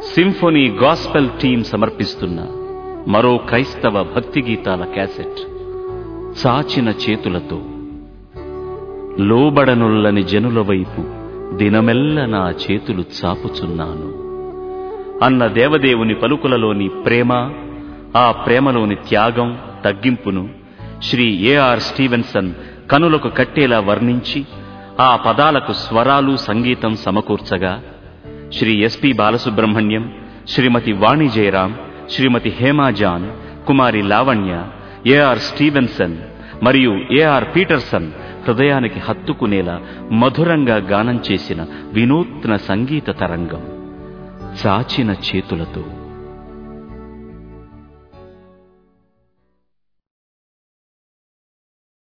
symphony gospel team సమర్పిస్తున్న మరో క్రైస్తవ భక్తి గీతాల క్యాసెట్ చాచిన చేతులతో లోబడనుల్లని జనుల వైపు దినమెల్ల నా చేతులు చాపుచున్నాను అన్న దేవదేవుని పలుకులలోని ప్రేమ ఆ ప్రేమలోని త్యాగం తగ్గింపును శ్రీ ఏఆర్ స్టీవెన్సన్ కనులకు కట్టేలా వర్ణించి ఆ పదాలకు స్వరాలు సంగీతం సమకూర్చగా శ్రీ ఎస్పి బాలసుబ్రహ్మణ్యం శ్రీమతి వాణి జయరాం శ్రీమతి హేమాజాన్ కుమారి లావణ్య ఏఆర్ స్టీవెన్సన్ మరియు ఏఆర్ పీటర్సన్ హృదయానికి హత్తుకునేలా మధురంగా గానం చేసిన వినూత్న సంగీత తరంగం చాచిన చేతులతో